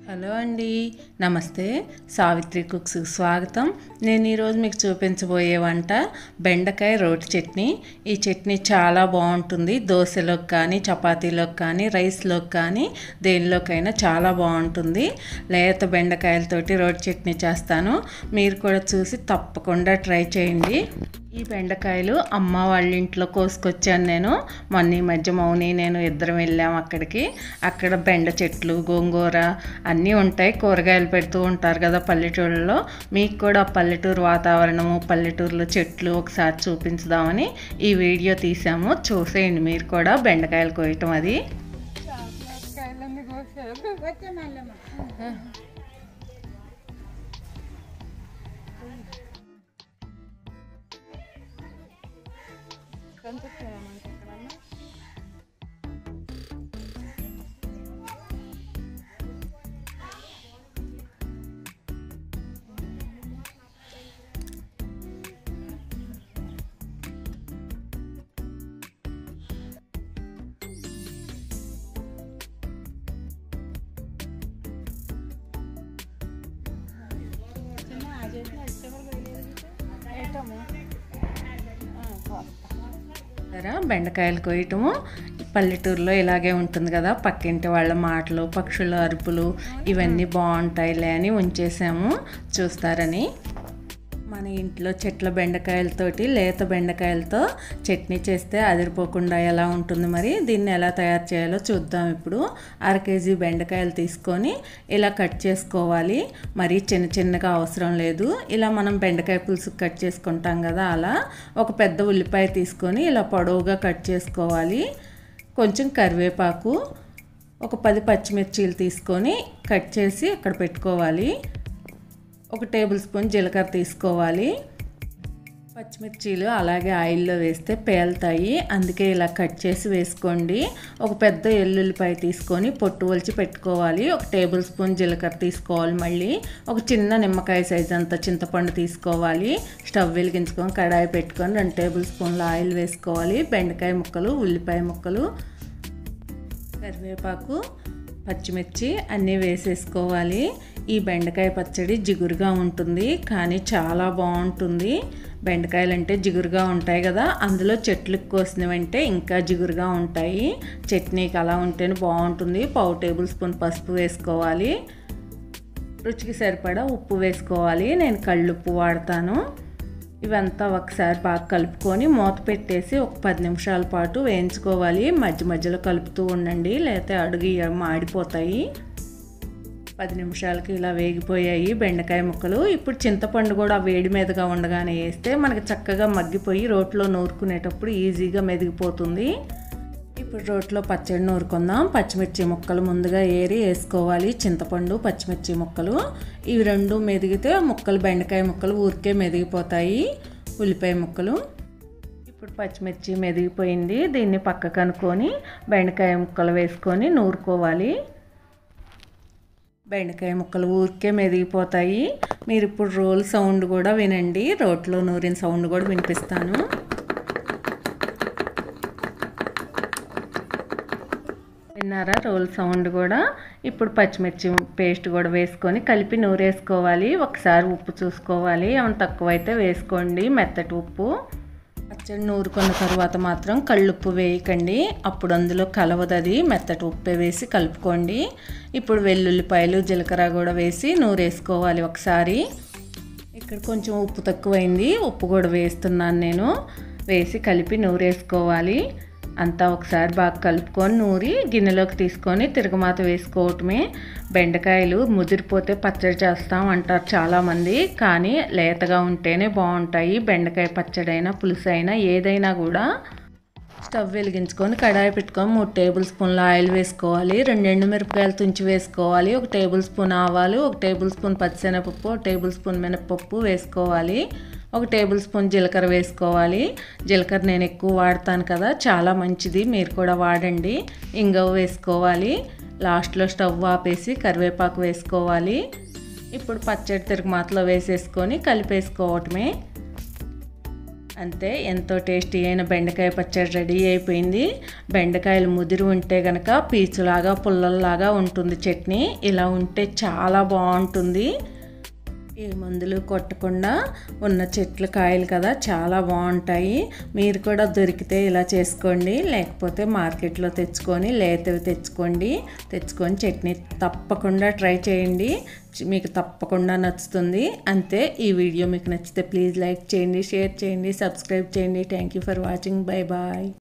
hello అండి నమస్తే Savitri cooks స్వాగతం నేను ఈరోజు మీకు చూపించబోయే వంట బెండకాయ రోటి చట్నీ ఈ చట్నీ చాలా బాగుంటుంది దోశలోకి కానీ చపాతీలోకి కానీ రైస్లోకి కానీ దేనిలోకైనా చాలా బాగుంటుంది లేత బెండకాయలతోటి రోటి చట్నీ చేస్తాను మీరు కూడా చూసి తప్పకుండా ట్రై చేయండి ఈ బెండకాయలు అమ్మ వాళ్ళ ఇంట్లో కోసుకొచ్చాను నేను మొన్న ఈ మధ్య మౌని నేను ఇద్దరం వెళ్ళాం అక్కడికి అక్కడ బెండ చెట్లు గోంగూర అన్నీ ఉంటాయి కూరగాయలు పెడుతూ ఉంటారు కదా పల్లెటూరులో మీకు కూడా పల్లెటూరు వాతావరణము పల్లెటూరులో చెట్లు ఒకసారి చూపించుదామని ఈ వీడియో తీసాము చూసేయండి మీరు కూడా బెండకాయలు కోయటం అది సరే బెండకాయలు కోయటము పల్లెటూరులో ఇలాగే ఉంటుంది కదా పక్కింటి వాళ్ళ మాటలు పక్షుల అరుపులు ఇవన్నీ బాగుంటాయిలే అని ఉంచేసాము చూస్తారని మన ఇంట్లో చెట్ల బెండకాయలతోటి లేత బెండకాయలతో చట్నీ చేస్తే అదిరిపోకుండా ఎలా ఉంటుంది మరి దీన్ని ఎలా తయారు చేయాలో చూద్దాం ఇప్పుడు అర కేజీ బెండకాయలు తీసుకొని ఇలా కట్ చేసుకోవాలి మరీ చిన్న చిన్నగా అవసరం లేదు ఇలా మనం బెండకాయ పులుసు కట్ చేసుకుంటాం కదా అలా ఒక పెద్ద ఉల్లిపాయ తీసుకొని ఇలా పొడవుగా కట్ చేసుకోవాలి కొంచెం కరివేపాకు ఒక పది పచ్చిమిర్చీలు తీసుకొని కట్ చేసి అక్కడ పెట్టుకోవాలి ఒక టేబుల్ స్పూన్ జీలకర్ర తీసుకోవాలి పచ్చిమిర్చీలు అలాగే ఆయిల్లో వేస్తే పేలుతాయి అందుకే ఇలా కట్ చేసి వేసుకోండి ఒక పెద్ద ఎల్లుల్లిపాయ తీసుకొని పొట్టు వలిచి పెట్టుకోవాలి ఒక టేబుల్ స్పూన్ జీలకర్ర తీసుకోవాలి మళ్ళీ ఒక చిన్న నిమ్మకాయ సైజ్ అంత చింతపండు తీసుకోవాలి స్టవ్ వెలిగించుకొని కడాయి పెట్టుకొని రెండు టేబుల్ స్పూన్ల ఆయిల్ వేసుకోవాలి బెండకాయ ముక్కలు ఉల్లిపాయ ముక్కలు కరివేపాకు పచ్చిమిర్చి అన్నీ వేసేసుకోవాలి ఈ బెండకాయ పచ్చడి జిగురుగా ఉంటుంది కానీ చాలా బాగుంటుంది బెండకాయలు అంటే జిగురుగా ఉంటాయి కదా అందులో చెట్లకు కోసినవంటే ఇంకా జిగురుగా ఉంటాయి చట్నీకి అలా ఉంటేనే బాగుంటుంది పావు టేబుల్ స్పూన్ పసుపు వేసుకోవాలి రుచికి సరిపడా ఉప్పు వేసుకోవాలి నేను కళ్ళుప్పు వాడతాను ఇవంతా ఒకసారి బాగా కలుపుకొని మూత పెట్టేసి ఒక పది నిమిషాల పాటు వేయించుకోవాలి మధ్య మధ్యలో కలుపుతూ ఉండండి లేకపోతే అడుగు మాడిపోతాయి పది నిమిషాలకి ఇలా వేగిపోయాయి బెండకాయ ముక్కలు ఇప్పుడు చింతపండు కూడా వేడి మీదగా ఉండగానే వేస్తే మనకి చక్కగా మగ్గిపోయి రోట్లో నూరుకునేటప్పుడు ఈజీగా మెదిగిపోతుంది ఇప్పుడు రోట్లో పచ్చడి నూరుకుందాం పచ్చిమిర్చి ముక్కలు ముందుగా ఏరి వేసుకోవాలి చింతపండు పచ్చిమిర్చి ముక్కలు ఇవి రెండు మెదిగితే ముక్కలు బెండకాయ ముక్కలు ఊరికే మెదిగిపోతాయి ఉల్లిపాయ ముక్కలు ఇప్పుడు పచ్చిమిర్చి మెదిగిపోయింది దీన్ని పక్కకు అనుకొని బెండకాయ ముక్కలు వేసుకొని నూరుకోవాలి బెండకాయ ముక్కలు ఊరికే మెదిగిపోతాయి మీరు ఇప్పుడు రోల్ సౌండ్ కూడా వినండి రోట్లో నూరిన సౌండ్ కూడా వినిపిస్తాను విన్నారా రోల్ సౌండ్ కూడా ఇప్పుడు పచ్చిమిర్చి పేస్ట్ కూడా వేసుకొని కలిపి నూరేసుకోవాలి ఒకసారి ఉప్పు చూసుకోవాలి ఏమైనా తక్కువైతే వేసుకోండి మెత్తటి ఉప్పు పచ్చడి నూరుకున్న తర్వాత మాత్రం కళ్ళుప్పు వేయకండి అప్పుడు అందులో కలవదది మెత్తటి ఉప్పు వేసి కలుపుకోండి ఇప్పుడు వెల్లుల్లిపాయలు జీలకర్ర కూడా వేసి నూరేసుకోవాలి ఒకసారి ఇక్కడ కొంచెం ఉప్పు తక్కువైంది ఉప్పు కూడా వేస్తున్నాను నేను వేసి కలిపి నూరేసుకోవాలి అంతా ఒకసారి బాగా కలుపుకొని నూరి గిన్నెలోకి తీసుకొని తిరగమాత వేసుకోవటమే బెండకాయలు ముదిరిపోతే పచ్చడి చేస్తాం అంటారు చాలామంది కానీ లేతగా ఉంటేనే బాగుంటాయి బెండకాయ పచ్చడి అయినా పులుసు అయినా ఏదైనా కూడా స్టవ్ వెలిగించుకొని కడాయి పెట్టుకొని మూడు టేబుల్ స్పూన్ల ఆయిల్ వేసుకోవాలి రెండు ఎండుమిరపకాయలు తుంచి వేసుకోవాలి ఒక టేబుల్ స్పూన్ ఆవాలు ఒక టేబుల్ స్పూన్ పచ్చిశనగపప్పు ఒక టేబుల్ స్పూన్ మినపప్పు వేసుకోవాలి ఒక టేబుల్ స్పూన్ జీలకర్ర వేసుకోవాలి జీలకర్ర నేను ఎక్కువ వాడతాను కదా చాలా మంచిది మీరు కూడా వాడండి ఇంగవ వేసుకోవాలి లాస్ట్లో స్టవ్ ఆపేసి కరివేపాకు వేసుకోవాలి ఇప్పుడు పచ్చడి తిరుగుమాతలో వేసేసుకొని కలిపేసుకోవటమే అంతే ఎంతో టేస్టీ అయిన బెండకాయ పచ్చడి రెడీ అయిపోయింది బెండకాయలు ముదిరి ఉంటే కనుక పీచులాగా పుల్లల్లాగా ఉంటుంది చట్నీ ఇలా ఉంటే చాలా బాగుంటుంది ఏ మందులు కొట్టకుండా ఉన్న చెట్లు కాయలు కదా చాలా బాగుంటాయి మీరు కూడా దొరికితే ఇలా చేసుకోండి లేకపోతే మార్కెట్లో తెచ్చుకొని లేతవి తెచ్చుకోండి తెచ్చుకొని చట్నీ తప్పకుండా ట్రై చేయండి మీకు తప్పకుండా నచ్చుతుంది అంతే ఈ వీడియో మీకు నచ్చితే ప్లీజ్ లైక్ చేయండి షేర్ చేయండి సబ్స్క్రైబ్ చేయండి thank you for watching bye bye